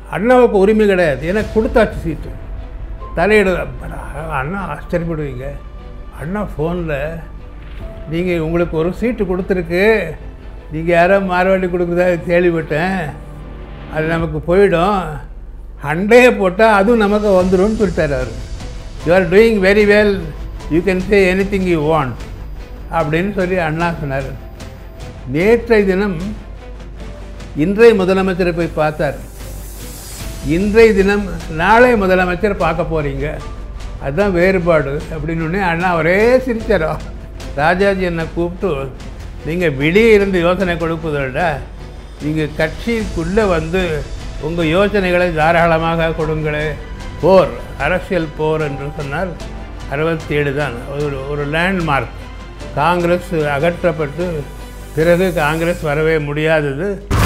அண்ணாவுக்கு உரிமை கிடையாது ஏன்னா கொடுத்தாச்சு சீட்டு தலையிட அண்ணா ஆச்சரியப்படுவீங்க அண்ணா ஃபோனில் நீங்கள் உங்களுக்கு ஒரு சீட்டு கொடுத்துருக்கு நீங்கள் யாரோ மார்வாடி கொடுக்குறதா கேள்விப்பட்டேன் அது நமக்கு போயிடும் ஹண்டையை போட்டால் அதுவும் நமக்கு வந்துடும்னு சொல்லிட்டார் அவர் you are doing very well you can say anything you want அப்படின்னு சொல்லி அண்ணா சொன்னார் நேற்றைய தினம் இன்றைய முதலமைச்சரை போய் பார்த்தார் இன்றைய தினம் நாளை முதலமைச்சர் பார்க்க போகிறீங்க அதுதான் வேறுபாடு அப்படின்னு உடனே அண்ணா ஒரே சிரிச்சாரோ ராஜாஜி என்னை கூப்பிட்டு நீங்கள் வெளியே இருந்து யோசனை கொடுப்பதை விட நீங்கள் கட்சிக்குள்ளே வந்து உங்கள் யோசனைகளை தாராளமாக கொடுங்களே போர் அரசியல் போர் என்று சொன்னால் அறுபத்தி ஏழு தான் ஒரு ஒரு லேண்ட்மார்க் காங்கிரஸ் அகற்றப்பட்டு பிறகு காங்கிரஸ் வரவே முடியாதது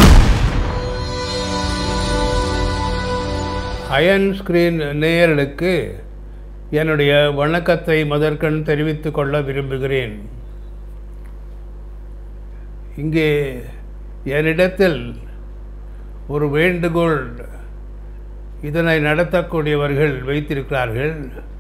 அயன் ஸ்கிரீன் நேயர்களுக்கு என்னுடைய வணக்கத்தை முதற்கண் தெரிவித்துக் கொள்ள விரும்புகிறேன் இங்கே என்னிடத்தில் ஒரு வேண்டுகோள் இதனை நடத்தக்கூடியவர்கள் வைத்திருக்கிறார்கள்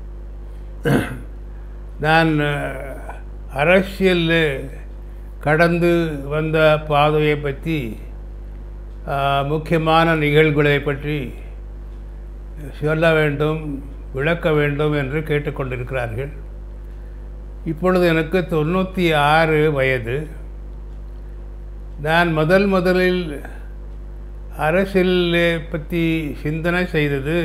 நான் அரசியலில் கடந்து வந்த பாதையை பற்றி முக்கியமான நிகழ்வுகளை பற்றி சொல்ல வேண்டும் விளக்க வேண்டும் என்று கேட்டுக்கொண்டிருக்கிறார்கள் இப்பொழுது எனக்கு தொண்ணூற்றி ஆறு வயது நான் முதல் முதலில் அரசியலை பற்றி சிந்தனை செய்தது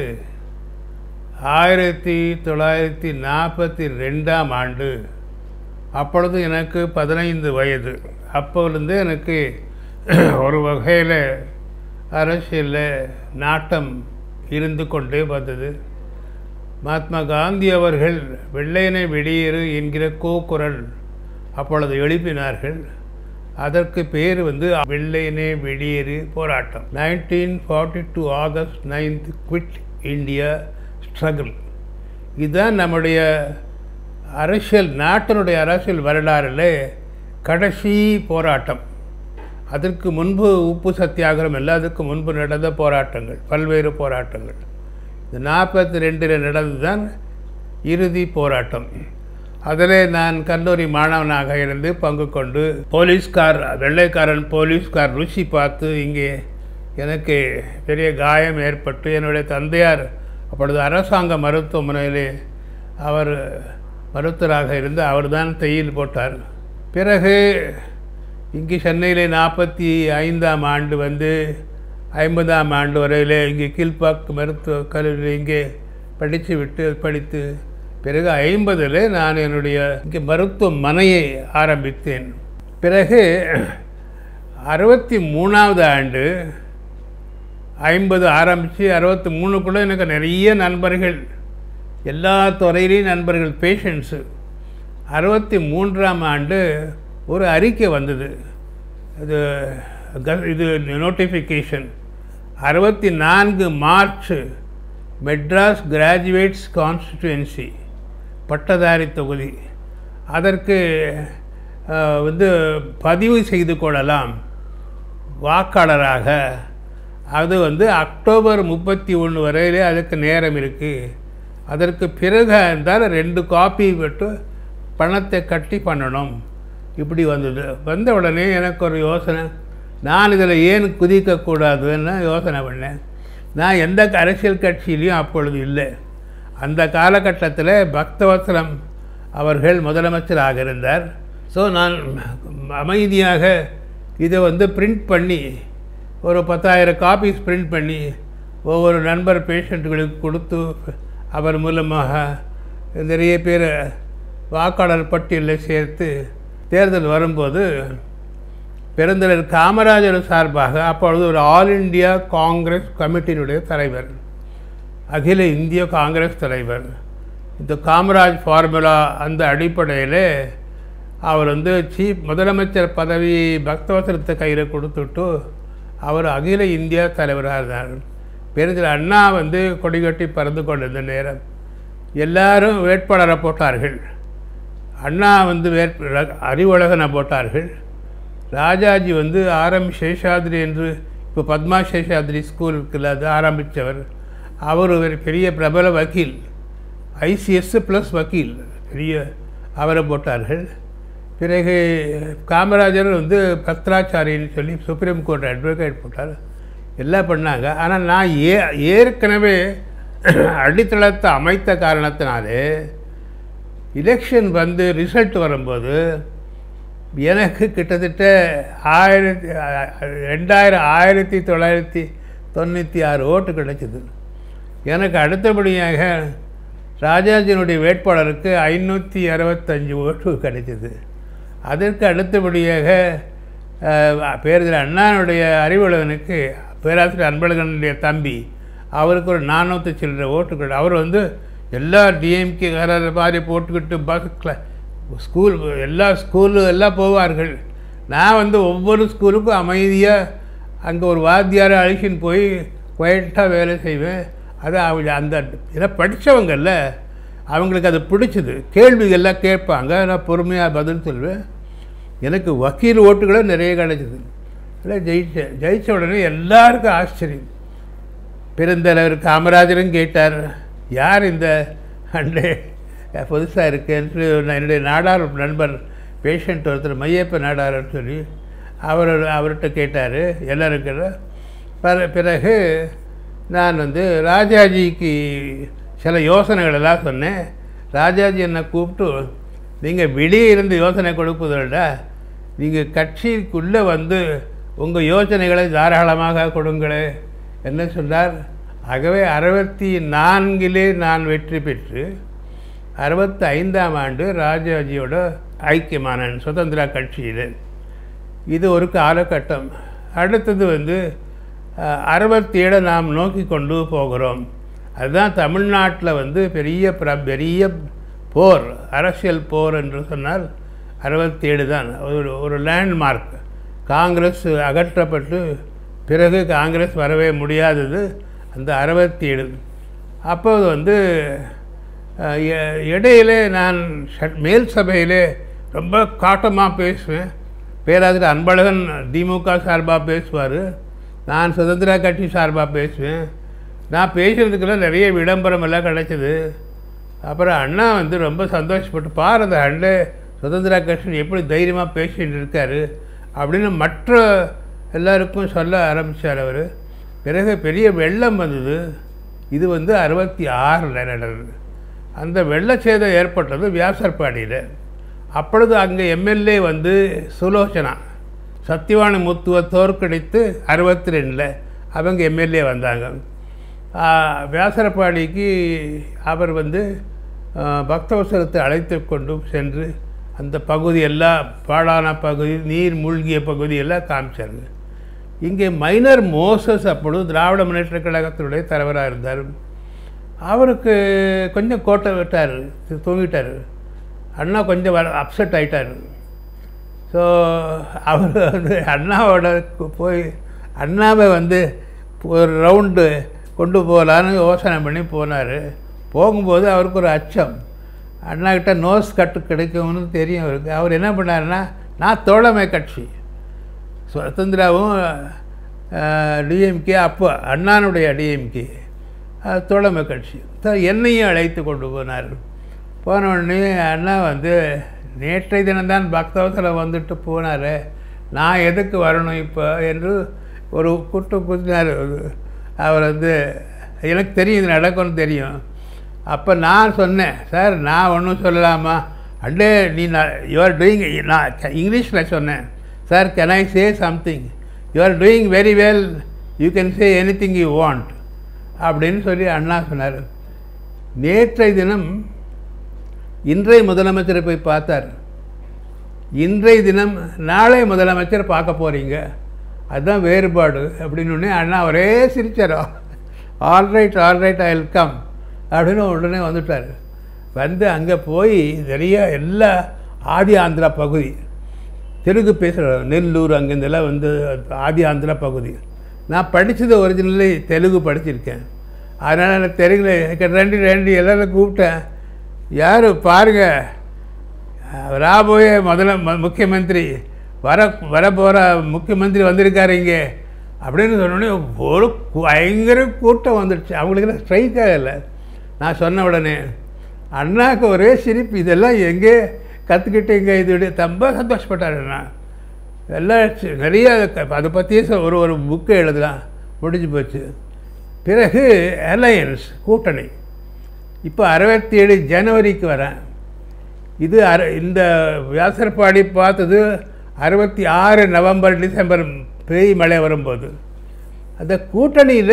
ஆயிரத்தி தொள்ளாயிரத்தி நாற்பத்தி ரெண்டாம் ஆண்டு அப்பொழுது எனக்கு பதினைந்து வயது அப்போலேருந்து எனக்கு ஒரு வகையில் அரசியலில் நாட்டம் இருந்து கொண்டே வந்தது மகாத்மா காந்தி அவர்கள் வெள்ளையனை வெளியேறு என்கிற கோக்குரல் அப்பொழுது எழுப்பினார்கள் அதற்கு பேர் வந்து வெள்ளையனே வெளியேறு போராட்டம் nineteen forty two August ninth quit India struggle இதுதான் நம்முடைய அரசியல் நாட்டினுடைய அரசியல் வரலாறில் கடைசி போராட்டம் அதற்கு முன்பு உப்பு சத்தியாகிரம் எல்லாத்துக்கும் முன்பு நடந்த போராட்டங்கள் பல்வேறு போராட்டங்கள் இந்த நாற்பத்தி ரெண்டில் நடந்து தான் இறுதி போராட்டம் அதில் நான் கல்லூரி மாணவனாக இருந்து பங்கு கொண்டு போலீஸ்கார் வெள்ளைக்காரன் போலீஸ்கார் ருசி பார்த்து இங்கே எனக்கு பெரிய காயம் ஏற்பட்டு என்னுடைய தந்தையார் அப்பொழுது அரசாங்க மருத்துவமனையிலே அவர் மருத்துவராக இருந்து அவர் தான் தையில் போட்டார் பிறகு இங்கே சென்னையில் நாற்பத்தி ஐந்தாம் ஆண்டு வந்து ஐம்பதாம் ஆண்டு வரையில் இங்கே கீழ்ப்பாக்கு மருத்துவ கல்லூரியில் இங்கே படித்து விட்டு படித்து பிறகு ஐம்பதில் நான் என்னுடைய இங்கே மருத்துவமனையை ஆரம்பித்தேன் பிறகு அறுபத்தி மூணாவது ஆண்டு ஐம்பது ஆரம்பித்து அறுபத்தி மூணுக்குள்ளே எனக்கு நிறைய நண்பர்கள் எல்லா துறையிலையும் நண்பர்கள் பேஷண்ட்ஸு அறுபத்தி மூன்றாம் ஆண்டு ஒரு அறிக்கை வந்தது இது க- இது நோட்டிஃபிகேஷன் அறுபத்தி நான்கு மார்ச் மெட்ராஸ் கிராஜுவேட்ஸ் கான்ஸ்டிடுவன்சி பட்டதாரி தொகுதி அதற்கு அஹ், வந்து பதிவு செய்து கொள்ளலாம் வாக்காளராக அது வந்து அக்டோபர் முப்பத்தி ஒன்று வரையிலே அதுக்கு நேரம் இருக்குது அதற்கு பிறகு இருந்தால் ரெண்டு காப்பி விட்டு பணத்தை கட்டி பண்ணணும் இப்படி வந்தது வந்த உடனே எனக்கு ஒரு யோசனை நான் இதில் ஏன் குதிக்கக்கூடாதுன்னு யோசனை பண்ணேன் நான் எந்த அரசியல் கட்சியிலையும் அப்பொழுது இல்லை அந்த காலகட்டத்தில் பக்தவத்சலம் அவர்கள் முதலமைச்சராக இருந்தார் ஸோ நான் அமைதியாக இதை வந்து பிரிண்ட் பண்ணி ஒரு பத்தாயிரம் காப்பீஸ் பிரிண்ட் பண்ணி ஒவ்வொரு நண்பர் பேஷண்ட்டுகளுக்கு கொடுத்து அவர் மூலமாக நிறைய பேர் வாக்காளர் பட்டியலில் சேர்த்து தேர்தல் வரும்போது பெருந்தலைவர் காமராஜர் சார்பாக அப்பொழுது ஒரு ஆல் இந்தியா காங்கிரஸ் கமிட்டியினுடைய தலைவர் அகில இந்திய காங்கிரஸ் தலைவர் இந்த காமராஜ் ஃபார்முலா அந்த அடிப்படையில் அவர் வந்து சீஃப் முதலமைச்சர் பதவி பக்தவசனத்தை கையில் கொடுத்துட்டு அவர் அகில இந்தியா தலைவராக இருந்தார் பெருந்தல் அண்ணா வந்து கொடிகட்டி பறந்து கொண்டிருந்த நேரம் எல்லாரும் வேட்பாளரை போட்டார்கள் அண்ணா வந்து வேட்ப அறிவுலகனை போட்டார்கள் ராஜாஜி வந்து ஆர் எம் சேஷாத்ரி என்று இப்போ இப்போ பத்மா சேஷாத்ரி ஸ்கூல் இருக்குல்ல அது ஆரம்பித்தவர் அவர் ஒரு பெரிய பிரபல வக்கீல் ஐசிஎஸ் ப்ளஸ் வக்கீல் பெரிய அவரை போட்டார்கள் பிறகு காமராஜர் வந்து பத்ராச்சாரின்னு சொல்லி சுப்ரீம் கோர்ட் அட்வொகேட் போட்டார் எல்லாம் பண்ணாங்க ஆனால் நான் ஏ ஏற்கனவே அடித்தளத்தை அமைத்த காரணத்தினாலே எலெக்ஷன் வந்து ரிசல்ட் வரும்போது எனக்கு கிட்டத்தட்ட ஆயிரத்தி ரெண்டாயிரம் ஆயிரத்தி தொள்ளாயிரத்தி தொண்ணூற்றி ஆறு ஓட்டு கிடைச்சிது எனக்கு அடுத்தபடியாக ராஜாஜினுடைய வேட்பாளருக்கு ஐநூற்றி அறுபத்தஞ்சு ஓட்டு கிடைச்சிது அதற்கு அடுத்தபடியாக பேரறிஞர் அண்ணானுடைய அறிவுலகனுக்கு பேராசிரியர் அன்பழகனுடைய தம்பி அவருக்கு ஒரு நானூற்றி சில்லற ஓட்டுகள் அவர் வந்து எல்லா டிஎம்கே மாதிரி போட்டுக்கிட்டு பஸ்ஸில் ஸ்கூல் எல்லா ஸ்கூலு எல்லாம் போவார்கள் நான் வந்து ஒவ்வொரு ஸ்கூலுக்கும் அமைதியாக அங்கே ஒரு வாத்தியாரை அழிச்சின்னு போய் குவைட்டாக வேலை செய்வேன் அது அவங்க அந்த இதை படித்தவங்கல்ல அவங்களுக்கு அது பிடிச்சிது கேள்விகள்லாம் கேட்பாங்க நான் பொறுமையாக பதில் சொல்வேன் எனக்கு வக்கீல் ஓட்டுகளும் நிறைய கிடைச்சிது இல்லை ஜெயித்தேன் ஜெயித்த உடனே எல்லாருக்கும் ஆச்சரியம் பெருந்தலைவர் காமராஜரும் கேட்டார் யார் இந்த அண்டே புதுசாக இருக்கேன்னு என்னுடைய நாடார் நண்பர் பேஷண்ட் ஒருத்தர் மையப்ப நாடார்னு சொல்லி அவர் அவர்கிட்ட கேட்டார் எல்லோரும் கேட்ட பிறகு நான் வந்து ராஜாஜிக்கு சில யோசனைகள் எல்லாம் சொன்னேன் ராஜாஜி என்னை கூப்பிட்டு நீங்கள் வெளியே இருந்து யோசனை கொடுப்பதை விட நீங்கள் கட்சிக்குள்ளே வந்து உங்கள் யோசனைகளை தாராளமாக கொடுங்களே என்ன சொன்னார் ஆகவே அறுபத்தி நான்கிலே நான் வெற்றி பெற்று அறுபத்தி ஐந்தாம் ஆண்டு ராஜாஜியோட ஐக்கியமான சுதந்திரா கட்சியில் இது ஒரு காலகட்டம் அடுத்தது வந்து அறுபத்தேழை நாம் நோக்கி கொண்டு போகிறோம் அதுதான் தமிழ்நாட்டில் வந்து பெரிய பிர பெரிய போர் அரசியல் போர் என்று சொன்னால் அறுபத்தேழு தான் ஒரு ஒரு லேண்ட்மார்க் காங்கிரஸ் அகற்றப்பட்டு பிறகு காங்கிரஸ் வரவே முடியாதது அந்த அறுபத்தி ஏழு அப்போது வந்து இடையிலே நான் மேல் சபையிலே ரொம்ப காட்டமாக பேசுவேன் பேராசிரியர் அன்பழகன் திமுக சார்பாக பேசுவார் நான் சுதந்திரா கட்சி சார்பாக பேசுவேன் நான் பேசுகிறதுக்கெல்லாம் நிறைய விளம்பரம் எல்லாம் கிடச்சிது அப்புறம் அண்ணா வந்து ரொம்ப சந்தோஷப்பட்டு பார் அந்த அண்ணே சுதந்திரா கட்சி எப்படி தைரியமாக பேசிகிட்டு இருக்கார் அப்படின்னு மற்ற எல்லாருக்கும் சொல்ல ஆரம்பித்தார் அவர் பிறகு பெரிய வெள்ளம் வந்தது இது வந்து அறுபத்தி ஆறில் நடந்தது அந்த வெள்ளச்சேதம் ஏற்பட்டது வியாசர்பாடியில் அப்பொழுது அங்கே எம்எல்ஏ வந்து சுலோச்சனா சத்தியவான முத்துவை தோற்கடித்து அறுபத்தி ரெண்டில் அவங்க எம்எல்ஏ வந்தாங்க வியாசரப்பாடிக்கு அவர் வந்து பக்தவசரத்தை அழைத்து கொண்டு சென்று அந்த பகுதி எல்லாம் பாழான பகுதி நீர் மூழ்கிய பகுதி எல்லாம் காமிச்சாருங்க இங்கே மைனர் மோசஸ் அப்பொழுது திராவிட முன்னேற்ற கழகத்தினுடைய தலைவராக இருந்தார் அவருக்கு கொஞ்சம் கோட்டை விட்டார் தூங்கிட்டார் அண்ணா கொஞ்சம் வர அப்செட் ஆகிட்டார் ஸோ அவர் வந்து அண்ணாவோட போய் அண்ணாவை வந்து ஒரு ரவுண்டு கொண்டு போகலான்னு யோசனை பண்ணி போனார் போகும்போது அவருக்கு ஒரு அச்சம் அண்ணாக்கிட்ட நோஸ் கட்டு கிடைக்கும்னு தெரியும் அவருக்கு அவர் என்ன பண்ணாருன்னா நான் தோழமை கட்சி சுதந்திராவும் டிஎம்கே அப்போ அண்ணானுடைய டிஎம்கே தோழமை கட்சி என்னையும் அழைத்து கொண்டு போனார் போன உடனே அண்ணா வந்து நேற்றைய தினம்தான் பக்தவசரம் வந்துட்டு போனார் நான் எதுக்கு வரணும் இப்போ என்று ஒரு குட்டு குத்தினார் அவர் வந்து எனக்கு தெரியும் இது நடக்கும்னு தெரியும் அப்போ நான் சொன்னேன் சார் நான் ஒன்றும் சொல்லலாமா அண்டே நீ நான் யூஆர் டூயிங் நான் இங்கிலீஷில் சொன்னேன் sir can I say something you are doing very well you can say anything you want அப்படின்னு சொல்லி அண்ணா சொன்னார் நேற்றைய தினம் இன்றைய முதலமைச்சரை போய் பார்த்தார் இன்றைய தினம் நாளை முதலமைச்சர் பார்க்க போகிறீங்க அதுதான் வேறுபாடு அப்படின்னு உடனே அண்ணா ஒரே சிரிச்சார் alright alright I will come அப்படின்னு உடனே வந்துட்டார் வந்து அங்கே போய் நிறைய எல்லா ஆதி ஆந்திரா பகுதி தெலுங்கு பேசுகிற நெல்லூர் அங்கேருந்தெல்லாம் வந்து ஆதி ஆந்திரா பகுதி நான் படித்தது ஒரிஜினலி தெலுங்கு படிச்சிருக்கேன் அதனால் எனக்கு தெலுங்குல ரெண்டு ரெண்டு எல்லாரும் கூப்பிட்டேன் யார் பாருங்கள் ராபோயே முதல முக்கியமந்திரி வர வரப்போகிற முக்கியமந்திரி வந்திருக்காரு இங்கே அப்படின்னு சொன்னோடனே ஒரு பயங்கர கூட்டம் வந்துடுச்சு அவங்களுக்கெல்லாம் ஸ்ட்ரைக்காக இல்லை நான் சொன்ன உடனே அண்ணாக்கு ஒரே சிரிப்பு இதெல்லாம் எங்கே கற்றுக்கிட்டீங்க இது ரொம்ப சந்தோஷப்பட்டார் அண்ணா எல்லாம் சி- நிறைய க- அதை பற்றியே சொ- ஒரு ஒரு புக்கு எழுதலாம் முடிஞ்சு போச்சு பிறகு அலையன்ஸ் கூட்டணி இப்போ அறுபத்தி ஏழு ஜனவரிக்கு வரேன் இது அர இந்த வியாசர்பாடி பார்த்தது அறுபத்தி ஆறு நவம்பர் டிசம்பர் பெரிய மழை வரும்போது அந்த கூட்டணியில்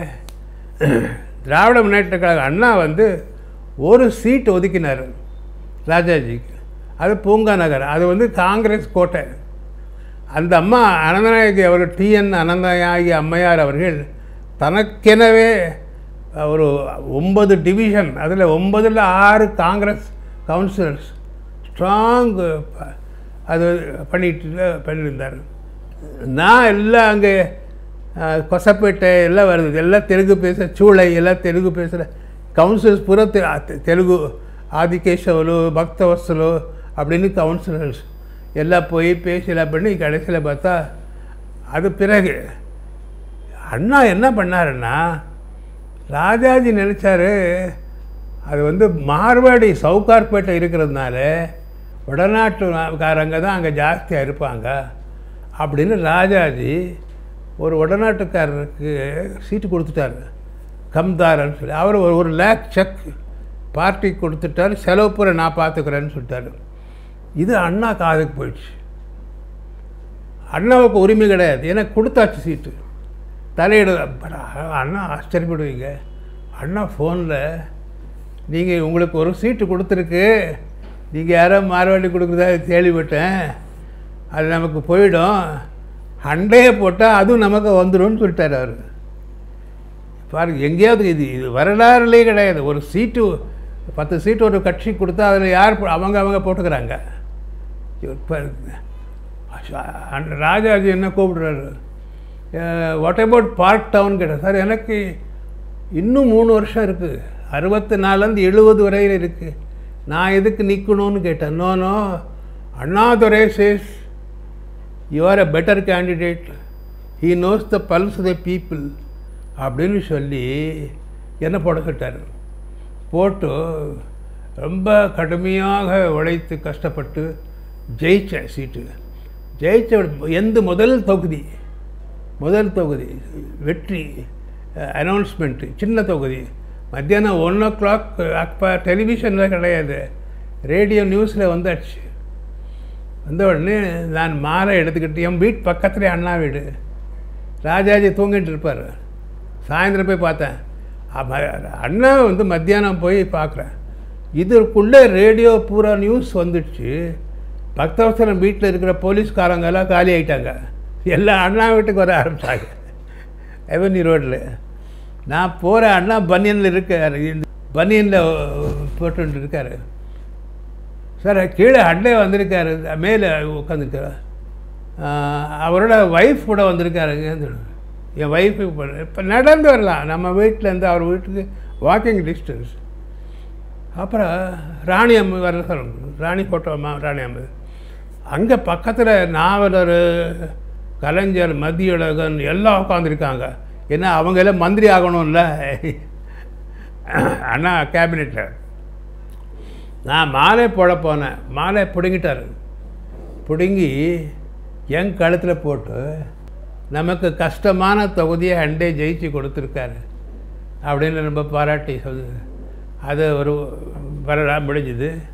திராவிட முன்னேற்ற கழக அண்ணா வந்து ஒரு சீட் ஒதுக்கினார் ராஜாஜிக்கு அது பூங்கா நகர் அது வந்து காங்கிரஸ் கோட்டை அந்த அம்மா அனந்தநாயகி அவர்கள் டிஎன் அனந்தநாயகி அம்மையார் அவர்கள் தனக்கெனவே ஒரு ஒன்பது டிவிஷன் அதில் ஒன்பதில் ஆறு காங்கிரஸ் கவுன்சிலர்ஸ் ஸ்ட்ராங் அது பண்ணிட்டு பண்ணியிருந்தார் நான் எல்லாம் அங்கே அஹ், கொசப்பேட்டை எல்லாம் வருது எல்லாம் தெலுங்கு பேச சூளை எல்லாம் தெலுங்கு பேசுகிற கவுன்சிலர்ஸ் பூரா தெ- தெ- தெலுங்கு ஆதிகேசவலு பக்தவசலு அப்படின்னு கவுன்சிலர்ஸ் எல்லாம் போய் பேசி எல்லாம் பண்ணி கடைசியில் பார்த்தா அது பிறகு அண்ணா என்ன பண்ணாருன்னா ராஜாஜி நினச்சாரு அது வந்து மார்வாடி சவுகார்பேட்டை இருக்கிறதுனால வடநாட்டுக்காரங்க தான் அங்கே ஜாஸ்தியாக இருப்பாங்க அப்படின்னு ராஜாஜி ஒரு வடநாட்டுக்காரருக்கு சீட்டு கொடுத்துட்டாரு கம்தாரன்னு சொல்லி அவர் ஒரு ஒரு லேக் செக் பார்ட்டிக்கு கொடுத்துட்டாரு செலவு பூரா நான் பார்த்துக்கிறேன்னு சொல்லிட்டாரு இது அண்ணா காதுக்கு போயிடுச்சு அண்ணாவுக்கு உரிமை கிடையாது ஏன்னா கொடுத்தாச்சு சீட்டு தலையிட பட் அண்ணா ஆச்சரியப்படுவீங்க அண்ணா ஃபோனில் நீங்கள் உங்களுக்கு ஒரு சீட்டு கொடுத்துருக்கு நீங்கள் யாரோ மார்வாடி கொடுக்குறதா கேள்விப்பட்டேன் அது நமக்கு போயிடும் ஹண்டையை போட்டால் அதுவும் நமக்கு வந்துடும்னு சொல்லிட்டார் அவர் பாருங்க எங்கேயாவது இது இது வரலாறுலேயே கிடையாது ஒரு சீட்டு பத்து சீட்டு ஒரு கட்சி கொடுத்தா அதில் யார் போ- அவங்க அவங்க போட்டுக்கிறாங்க இப்போ ராஜாஜி என்ன கூப்பிடுறாரு வாட் அபவுட் பார்க் டவுன் கேட்டார் சார் எனக்கு இன்னும் மூணு வருஷம் இருக்குது அறுபத்தி நாலுலேருந்து எழுபது வரையில் இருக்குது நான் எதுக்கு நிற்கணும்னு கேட்டேன் no no Annadurai says you are a better candidate he knows the pulse the people அப்படின்னு சொல்லி என்ன போட சொல்லிட்டார் போட்டு ரொம்ப கடுமையாக உழைத்து கஷ்டப்பட்டு ஜெயித்தேன் சீட்டு ஜெயிச்ச எந்த முதல் தொகுதி முதல் தொகுதி வெற்றி அனௌன்ஸ்மெண்ட்டு சின்ன தொகுதி மத்தியானம் ஒன் ஓ கிளாக் அப்போ டெலிவிஷனில் கிடையாது ரேடியோ நியூஸில் வந்தாச்சு வந்த உடனே நான் மாலை எடுத்துக்கிட்டு என் வீட்டு பக்கத்துலேயே அண்ணா வீடு ராஜாஜி தூங்கிட்டு இருப்பார் சாயந்தரம் போய் பார்த்தேன் அப்ப அண்ணா வந்து மத்தியானம் போய் பார்க்குறேன் இதற்குள்ளே ரேடியோ பூரா நியூஸ் வந்துடுச்சு பக்தவசரம் வீட்டில் இருக்கிற போலீஸ்காரங்க எல்லாம் காலி ஆயிட்டாங்க எல்லாம் அண்ணா வீட்டுக்கு வர ஆரம்பித்தாங்க எவனி ரோட்டில் நான் போகிற அண்ணா பனியனில் இருக்கார் பனியனில் போட்டு இருக்கார் சார் கீழே அண்டே வந்திருக்காரு மேலே உட்காந்துருக்காரு அவரோட ஒய்ஃப் கூட வந்திருக்காருங்க என் ஒய்ஃபு இப்போ நடந்து வரலாம் நம்ம வீட்டிலேருந்து அவர் வீட்டுக்கு வாக்கிங் டிஸ்டன்ஸ் அப்புறம் ராணி அம்மா வர சொல்லணும் ராணி ஃபோட்டோ அம்மா ராணி அம்மா அங்கே பக்கத்தில் நாவலர் கலைஞர் மதியழகன் எல்லாம் உட்காந்துருக்காங்க ஏன்னா அவங்க எல்லாம் மந்திரி ஆகணும்ல அண்ணா கேபினெட்டில் நான் மாலை போட போனேன் மாலை பிடுங்கிட்டார் பிடுங்கி என் கழுத்தில் போட்டு நமக்கு கஷ்டமான தொகுதியை அண்டே ஜெயிச்சு கொடுத்துருக்காரு அப்படின்னு ரொம்ப பாராட்டி சொல்லு அது ஒரு வரலாறு முடிஞ்சுது